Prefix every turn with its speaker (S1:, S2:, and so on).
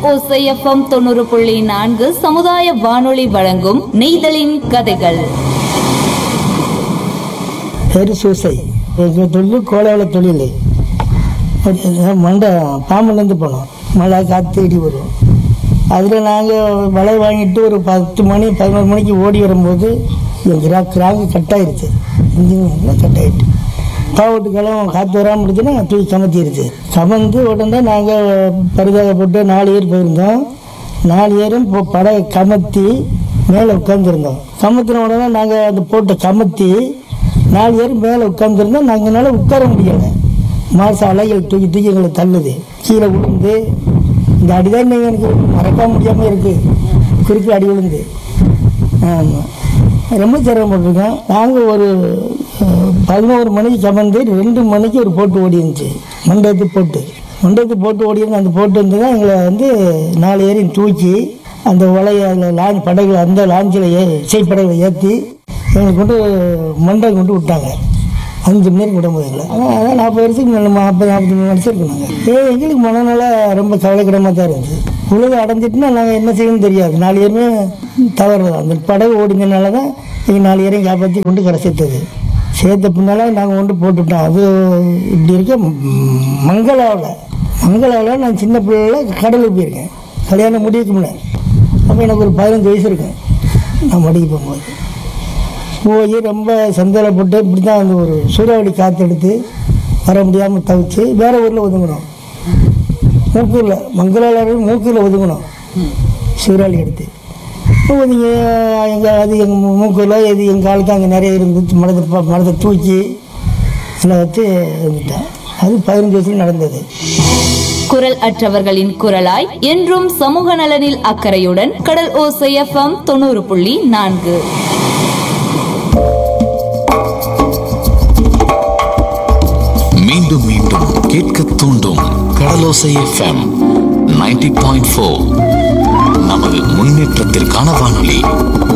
S1: ஓசைஎஃப்எம் தொண்ணூறு புள்ளி நான்கு சமுதாய வானொலி வழங்கும் நெய்தலின் கதைகள்
S2: பேர் சூசை எங்கள் தொழில் கோலாவில் தொழில் மண்டை பாம்புலேருந்து போனோம் மழை காற்று இடி வரும் அதில் நாங்கள் வலை வாங்கிட்டு ஒரு பத்து மணி பதினோரு மணிக்கு ஓடி வரும்போது என் கிரா கிராங்கு கட் ஆயிருச்சு இன்ஜின் கட் ஆயிட்டு பாவட்டுக்கெல்லாம் காற்று வராமல் இருந்துச்சுன்னா தூக்கி கமத்திருச்சு கமந்து உடனே நாங்கள் பரிதாக போட்டு நாலு பேர் போயிருந்தோம் நாலு பேரும் இப்போ படகை கமத்தி மேலே உட்காந்துருந்தோம் கமத்தின உடனே நாங்கள் அந்த போட்டை கமத்தி நாலு பேர் மேலே உட்காந்துருந்தோம் நாங்கள் என்னால் உட்கார முடியலை மாச அலைகள் தூக்கி தூக்கி எங்களை தள்ளுது கீழே விழுந்து இந்த அடிதான் நீங்கள் எனக்கு மறக்க முடியாமல் இருக்குது குறுக்கு அடி விழுந்து ஆமாம் ரொம்ப சிரமப்பட்டிருக்கோம் நாங்கள் ஒரு அஹ், பதினோரு மணிக்கு சமந்து ரெண்டு மணிக்கு ஒரு போட்டு ஓடி இருந்துச்சு மண்டபத்து போட்டு மண்டபத்து போட்டு ஓடி இருந்து அந்த போட்டு வந்து தான் எங்களை வந்து நாலு ஏரையும் தூக்கி அந்த உலைய அதில் லாஞ்ச் படகுல அந்த லாஞ்சில் ஏ இசைப்படகுல ஏற்றி எங்களை கொண்டு மண்டபம் கொண்டு விட்டாங்க அஞ்சு மணி நேரம் விட முடியல ஆனால் அதான் நாற்பது வருஷத்துக்கு மேலே நாற்பது நாற்பத்தி மூணு வருஷம் இருக்குனாங்க ஏ எங்களுக்கு மனநல ரொம்ப கவலைக்கிடமாக தான் இருந்துச்சு உலக அடைஞ்சிட்டுனா நாங்கள் என்ன செய்யணும்னு தெரியாது நாலு பேருமே தவறு தான் அந்த படகு ஓடிஞ்சனால தான் எங்கள் நாலு பேரையும் காப்பாற்றி கொண்டு கரை சேர்த்தது சேர்த்த பின்னால் நாங்கள் கொண்டு போட்டுட்டோம் அது இப்படி இருக்க ம், மங்களாவில் மங்களாவில் நான் சின்ன பிள்ளைல கடலுக்கு போயிருக்கேன் கல்யாணம் முடியக்கு முன்னாடி அப்போ எனக்கு ஒரு பதினஞ்சு வயசு இருக்கேன் நான் மடிக்கு போகும்போது போய் ரொம்ப சந்தோஷப்பட்டு இப்படி தான் அந்த ஒரு சூறாவளி காற்று எடுத்து வர முடியாமல் தவிச்சு வேற ஊரில் ஒதுங்கணும் மூக்கூரில் மங்களாளர்கள் மூக்கூரில் ஒதுங்கணும் சூறாவளி எடுத்து ஒதுங்கி எங்கள் அது எங்கள் மூக்கூரில் இது எங்கள் ஆளுக்கு அங்கே நிறைய இருந்து மரத்தை ப- மரத்தை தூக்கி எல்லாம் வச்சு இருந்துட்டேன் அது பதினஞ்சு வயசுல நடந்தது
S1: குரல் அற்றவர்களின் குரலாய் என்றும் சமூக நலனில் அக்கறையுடன் கடல் ஓசை எஃப்எம் தொண்ணூறு புள்ளி நான்கு
S3: மீண்டும் மீண்டும் கேட்க தூண்டும் கடலோசை எஃப்எம் 90.4 பாயிண்ட் நமது முன்னேற்றத்திற்கான வானொலி